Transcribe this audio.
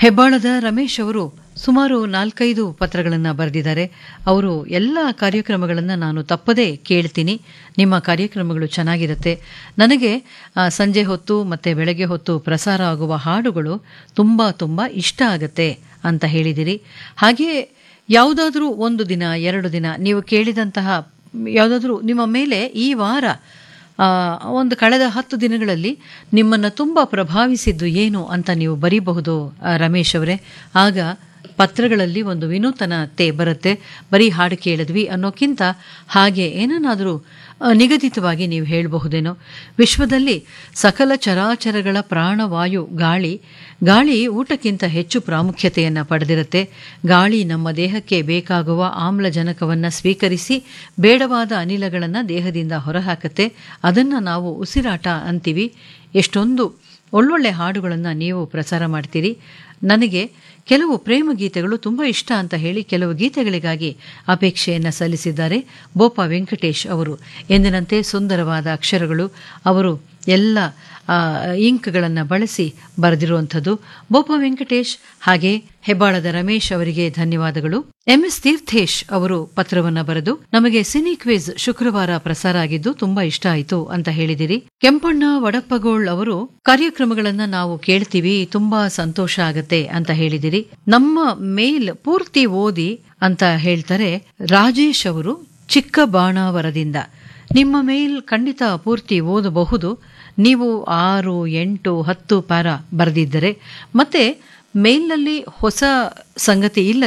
ಹೆಬ್ಬಾಳದ ರಮೇಶ್ ಅವರು ಸುಮಾರು ನಾಲ್ಕೈದು ಪತ್ರಗಳನ್ನು ಬರೆದಿದ್ದಾರೆ ಅವರು ಎಲ್ಲ ಕಾರ್ಯಕ್ರಮಗಳನ್ನು ನಾನು ತಪ್ಪದೇ ಕೇಳ್ತೀನಿ ನಿಮ್ಮ ಕಾರ್ಯಕ್ರಮಗಳು ಚೆನ್ನಾಗಿರುತ್ತೆ ನನಗೆ ಆ, ಸಂಜೆ ಹೊತ್ತು ಮತ್ತು ಬೆಳಗ್ಗೆ ಹೊತ್ತು ಪ್ರಸಾರ ಆಗುವ ಹಾಡುಗಳು ತುಂಬ ತುಂಬ ಇಷ್ಟ ಆಗುತ್ತೆ ಅಂತ ಹೇಳಿದಿರಿ ಹಾಗೆಯೇ ಯಾವುದಾದ್ರೂ ಒಂದು ದಿನ ಎರಡು ದಿನ ನೀವು ಕೇಳಿದಂತಹ ಯಾವುದಾದ್ರೂ ನಿಮ್ಮ ಮೇಲೆ ಈ ವಾರ ಆ, ಒಂದು ಕಳೆದ ಹತ್ತು ದಿನಗಳಲ್ಲಿ ನಿಮ್ಮನ್ನು ತುಂಬ ಪ್ರಭಾವಿಸಿದ್ದು ಏನು ಅಂತ ನೀವು ಬರೀಬಹುದು ಆ, ರಮೇಶ್ ಅವರೇ ಆಗ ಪತ್ರಗಳಲ್ಲಿ ಒಂದು ವಿನೂತನತೆ ಬರುತ್ತೆ ಬರೀ ಹಾಡು ಕೇಳಿದ್ವಿ ಅನ್ನೋಕ್ಕಿಂತ ಹಾಗೆ ಏನನ್ನಾದರೂ ಆ, ನಿಗದಿತವಾಗಿ ನೀವು ಹೇಳಬಹುದೇನೋ ವಿಶ್ವದಲ್ಲಿ ಸಕಲ ಚರಾಚರಗಳ ಪ್ರಾಣವಾಯು ಗಾಳಿ ಗಾಳಿ ಊಟಕ್ಕಿಂತ ಹೆಚ್ಚು ಪ್ರಾಮುಖ್ಯತೆಯನ್ನು ಪಡೆದಿರುತ್ತೆ ಗಾಳಿ ನಮ್ಮ ದೇಹಕ್ಕೆ ಬೇಕಾಗುವ ಆಮ್ಲಜನಕವನ್ನು ಸ್ವೀಕರಿಸಿ ಬೇಡವಾದ ಅನಿಲಗಳನ್ನು ದೇಹದಿಂದ ಹೊರಹಾಕುತ್ತೆ ಅದನ್ನು ನಾವು ಉಸಿರಾಟ ಅಂತೀವಿ ಎಷ್ಟೊಂದು ಒಳ್ಳೊಳ್ಳೆ ಹಾಡುಗಳನ್ನು ನೀವು ಪ್ರಸಾರ ಮಾಡ್ತೀರಿ ನನಗೆ ಕೆಲವು ಪ್ರೇಮ ಗೀತೆಗಳು ತುಂಬ ಇಷ್ಟ ಅಂತ ಹೇಳಿ ಕೆಲವು ಗೀತೆಗಳಿಗಾಗಿ ಅಪೇಕ್ಷೆಯನ್ನು ಸಲ್ಲಿಸಿದ್ದಾರೆ ಬೋಪ ವೆಂಕಟೇಶ್ ಅವರು ಎಂದಿನಂತೆ ಸುಂದರವಾದ ಅಕ್ಷರಗಳು ಅವರು ಎಲ್ಲ ಆ, ಇಂಕ್ಗಳನ್ನು ಬಳಸಿ ಬರೆದಿರುವಂಥದ್ದು ಬೋಪ ವೆಂಕಟೇಶ್ ಹಾಗೆ ಹೆಬ್ಬಾಳದ ರಮೇಶ್ ಅವರಿಗೆ ಧನ್ಯವಾದಗಳು ಎಂಎಸ್ ತೀರ್ಥೇಶ್ ಅವರು ಪತ್ರವನ್ನ ಬರೆದು ನಮಗೆ ಸಿನಿ ಕ್ವಿಜ್ ಶುಕ್ರವಾರ ಪ್ರಸಾರ ಆಗಿದ್ದು ತುಂಬಾ ಇಷ್ಟ ಆಯಿತು ಅಂತ ಹೇಳಿದಿರಿ ಕೆಂಪಣ್ಣ ವಡಪ್ಪಗೋಳ್ ಅವರು ಕಾರ್ಯಕ್ರಮಗಳನ್ನ ನಾವು ಕೇಳ್ತೀವಿ ತುಂಬಾ ಸಂತೋಷ ಆಗತ್ತೆ ಅಂತ ಹೇಳಿದಿರಿ ನಮ್ಮ ಮೇಲ್ ಪೂರ್ತಿ ಓದಿ ಅಂತ ಹೇಳ್ತಾರೆ ರಾಜೇಶ್ ಅವರು ಚಿಕ್ಕಬಾಣಾವರದಿಂದ ನಿಮ್ಮ ಮೇಲ್ ಖಂಡಿತ ಪೂರ್ತಿ ಓದಬಹುದು ನೀವು ಆರು ಎಂಟು ಹತ್ತು ಪ್ಯಾರ ಬರೆದಿದ್ದರೆ ಮತ್ತೆ ಮೇಲ್ನಲ್ಲಿ ಹೊಸ ಸಂಗತಿ ಇಲ್ಲ